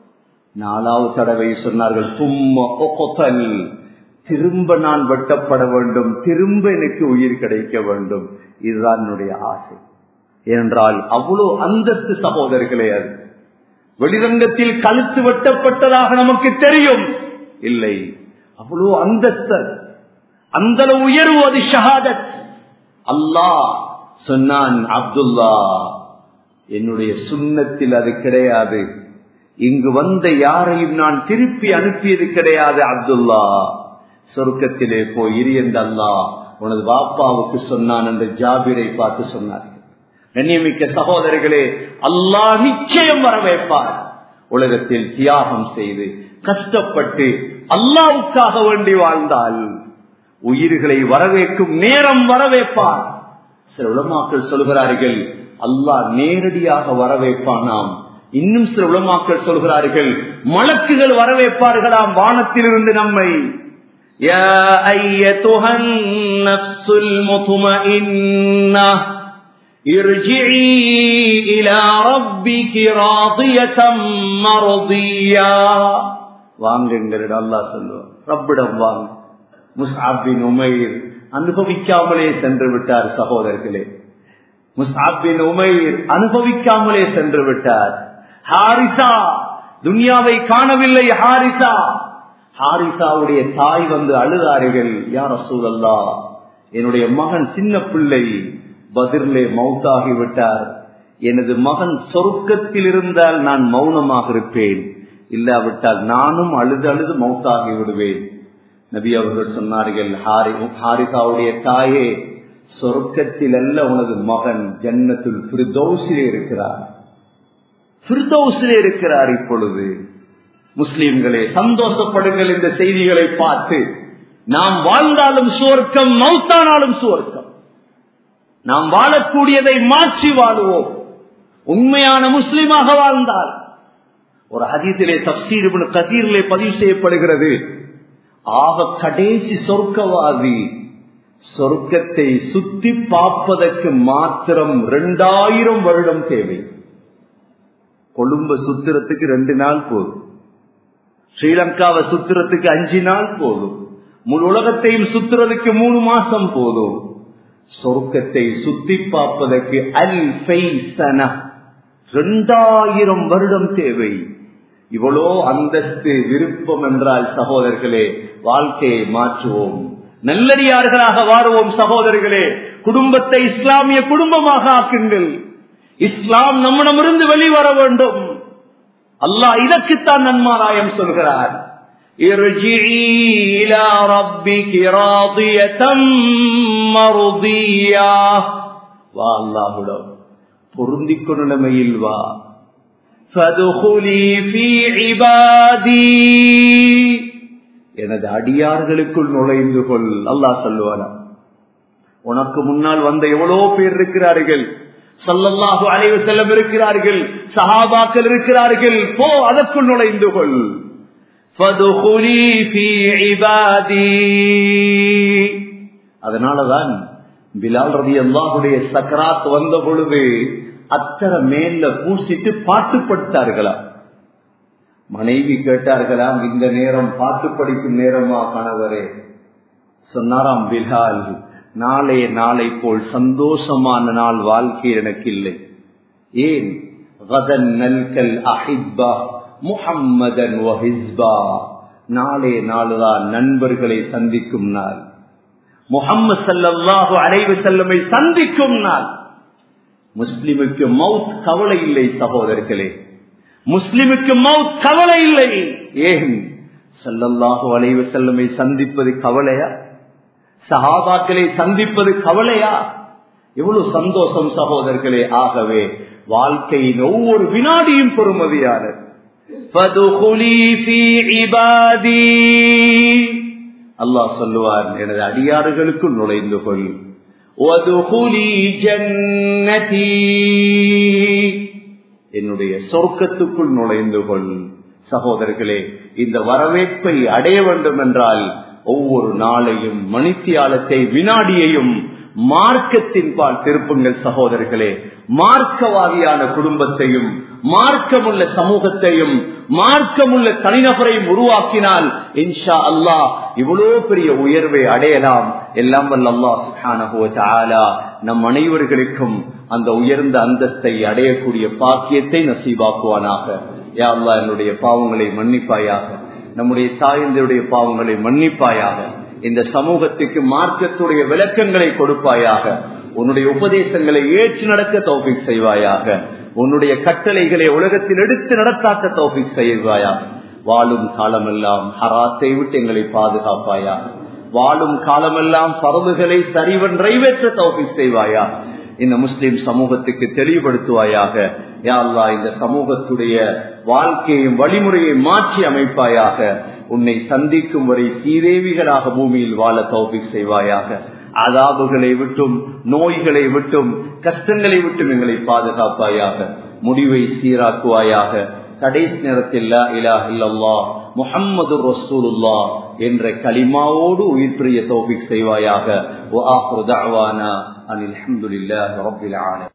நாலாவது தடவை சொன்னார்கள் தும்ம திரும்ப நான் வெட்டப்பட வேண்டும் திரும்ப எனக்கு உயிர் கிடைக்க வேண்டும் இதுதான் என்னுடைய ஆசை ஏனென்றால் அவ்வளவு அந்தஸ்து சகோதரர்களே அது வெளிரங்கத்தில் கழுத்து வெட்டப்பட்டதாக நமக்கு தெரியும் இல்லை அவ்வளவு அந்தஸ்து அந்த உயர்வு அது ஷஹாதத் அல்லாஹ் சொன்னான் அப்துல்லா என்னுடைய சுண்ணத்தில் அது கிடையாது இங்கு வந்த யாரையும் நான் திருப்பி அனுப்பியது கிடையாது அப்துல்லா சொர்க்கத்திலே போய் இரு என்று அல்லா உனது பாப்பாவுக்கு சொன்னான் என்று ஜாபிரை பார்த்து சொன்னார்கள் கண்ணியமிக்க சகோதரர்களே அல்லாஹ் நிச்சயம் வரவேற்பார் உலகத்தில் தியாகம் செய்து கஷ்டப்பட்டு அல்லாவுக்காக வேண்டி வாழ்ந்தால் உயிர்களை வரவேற்கும் நேரம் வரவேற்பார் சில உலமாக்கள் சொல்கிறார்கள் அல்லாஹ் நேரடியாக வரவேற்பானாம் இன்னும் சில உலமாக்கள் சொல்கிறார்கள் மலக்குகள் வரவேற்பார்களாம் வானத்திலிருந்து நம்மை يا أيتها النفس المطمئنة ارجعي إلى ربك راضية مرضية வாங்குங்கிறது அல்லாஹ் சொல்லுவார் ரப்பிடம் வாங்க முஸ்ஆபின் உமைர் அனுபவிக்காமலே சென்று விட்டார் சகோதரர்களே முஸ்ஆபின் உமைர் அனுபவிக்காமலே சென்று விட்டார் ஹாரிசா துனியாவை காணவில்லை ஹாரிசா ஹாரிசாவுடைய தாய் வந்து அழுதார்கள் யார் சூழல்லா என்னுடைய மகன் சின்ன பிள்ளை பதிர்லே மௌத்தாகி விட்டார் எனது மகன் சொர்க்கத்தில் இருந்தால் நான் மௌனமாக இருப்பேன் இல்லாவிட்டால் நானும் அழுது அழுது மௌத்தாகி விடுவேன் நபி அவர்கள் சொன்னார்கள் ஹாரிசாவுடைய தாயே சொர்க்கத்தில் அல்ல உனது மகன் ஜன்னத்துல் பிரதோசிலே இருக்கிறார் பிரதோசிலே இருக்கிறார் இப்பொழுது முஸ்லிம்களே சந்தோஷப்படுங்கள் இந்த செய்திகளை பார்த்து நாம் வாழ்ந்தாலும் சுவர்க்கம் மௌத்தானாலும் சுவர்க்கம் நாம் வாழக்கூடியதை மாற்றி வாழுவோம் உண்மையான முஸ்லிமாக வாழ்ந்தால் ஒரு ஹதீத்திலே தப்சீர் கதீரிலே பதிவு செய்யப்படுகிறது ஆக கடைசி சொர்க்கவாதி சொர்க்கத்தை சுத்தி பார்ப்பதற்கு மாத்திரம் இரண்டாயிரம் வருடம் தேவை கொழும்ப சுத்திரத்துக்கு ரெண்டு நாள் போதும் ஸ்ரீலங்காவை சுத்திரத்துக்கு அஞ்சு நாள் போதும் முழு உலகத்தையும் சுத்துறதுக்கு மூணு மாசம் போதும் சொர்க்கத்தை சுத்தி பார்ப்பதற்கு அல் ரெண்டாயிரம் வருடம் தேவை இவ்வளோ அந்தஸ்து விருப்பம் என்றால் சகோதரர்களே வாழ்க்கையை மாற்றுவோம் நல்லடியார்களாக வாருவோம் சகோதரர்களே குடும்பத்தை இஸ்லாமிய குடும்பமாக ஆக்குங்கள் இஸ்லாம் நம்மிடமிருந்து வெளிவர வேண்டும் அல்லாஹ் இதற்குத்தான் நன்மாராயம் சொல்கிறார் வா அல்லாஹுடம் பொருந்திக்கொண்டு நிலைமையில் வா எனது அடியார்களுக்குள் நுழைந்து கொள் அல்லாஹ் சொல்லுவானா உனக்கு முன்னால் வந்த எவ்வளோ பேர் இருக்கிறார்கள் சல்லல்லாஹு அலைவு செல்லம் இருக்கிறார்கள் சஹாபாக்கள் இருக்கிறார்கள் போ அதற்குள் நுழைந்து கொள் அதனாலதான் பிலால் ரவி அல்லாஹுடைய சக்கராத் வந்த பொழுது அத்தனை மேல பூசிட்டு பாட்டு படுத்தார்களா மனைவி கேட்டார்களாம் இந்த நேரம் பாட்டு படிக்கும் நேரமா கணவரே சொன்னாராம் பிலால் நாளே நாளை போல் சந்தோஷமான நாள் வாழ்க்கை எனக்கு இல்லை ஏன் நல்கல் அஹிப்பா முஹம்மதன் நாளே நாளுதான் நண்பர்களை சந்திக்கும் நாள் முகம்மது சல்லாஹு அலைவு செல்லமை சந்திக்கும் நாள் முஸ்லிமுக்கு மவுத் கவலை இல்லை சகோதரர்களே முஸ்லிமுக்கு மவுத் கவலை இல்லை ஏன் சல்லல்லாஹு அலைவு செல்லமை சந்திப்பது கவலையா சஹாபாக்களை சந்திப்பது கவலையா எவ்வளவு சந்தோஷம் சகோதரர்களே ஆகவே வாழ்க்கையின் ஒவ்வொரு வினாடியும் பொறுமதியானது அல்லாஹ் சொல்லுவார் எனது அடியாறுகளுக்குள் நுழைந்து கொள் என்னுடைய சொர்க்கத்துக்குள் நுழைந்து கொள் சகோதரர்களே இந்த வரவேற்பை அடைய வேண்டும் என்றால் ஒவ்வொரு நாளையும் மணித்தியாலத்தை வினாடியையும் மார்க்கத்தின் பால் திருப்புங்கள் சகோதரர்களே மார்க்கவாதியான குடும்பத்தையும் மார்க்கமுள்ள சமூகத்தையும் மார்க்கமுள்ள தனிநபரையும் உருவாக்கினால் இன்ஷா அல்லாஹ் இவ்வளவு பெரிய உயர்வை அடையலாம் எல்லாம் வல்ல அல்லாஹ் சுஹானா நம் அனைவர்களுக்கும் அந்த உயர்ந்த அந்தஸ்தை அடையக்கூடிய பாக்கியத்தை நசீபாக்குவானாக யா அல்லா என்னுடைய பாவங்களை மன்னிப்பாயாக நம்முடைய தாயந்தருடைய பாவங்களை மன்னிப்பாயாக இந்த சமூகத்துக்கு மார்க்கத்துடைய விளக்கங்களை கொடுப்பாயாக உன்னுடைய உபதேசங்களை ஏற்று நடக்க தௌபிக் செய்வாயாக உன்னுடைய கட்டளைகளை உலகத்தில் எடுத்து நடத்தாக்க தௌபிக் செய்வாயாக வாழும் காலமெல்லாம் ஹராத்தை விட்டு எங்களை பாதுகாப்பாயா வாழும் காலமெல்லாம் பரவுகளை சரிவன் நிறைவேற்ற தௌபிக் செய்வாயா இந்த முஸ்லிம் சமூகத்துக்கு தெளிவுபடுத்துவாயாக யா அல்லா இந்த சமூகத்துடைய வாழ்க்கையும் வழிமுறையை மாற்றி அமைப்பாயாக உன்னை சந்திக்கும் வரை சீதேவிகளாக பூமியில் வாழ தௌபிக் செய்வாயாக அதாபுகளை விட்டும் நோய்களை விட்டும் கஷ்டங்களை விட்டும் எங்களை பாதுகாப்பாயாக முடிவை சீராக்குவாயாக கடைசி நேரத்தில் முகம்மது ரசூலுல்லா என்ற களிமாவோடு உயிர் பிரிய தோபிக் செய்வாயாக அனில் அஹமதுல்லாஹி ரப்பில் ஆலமீன்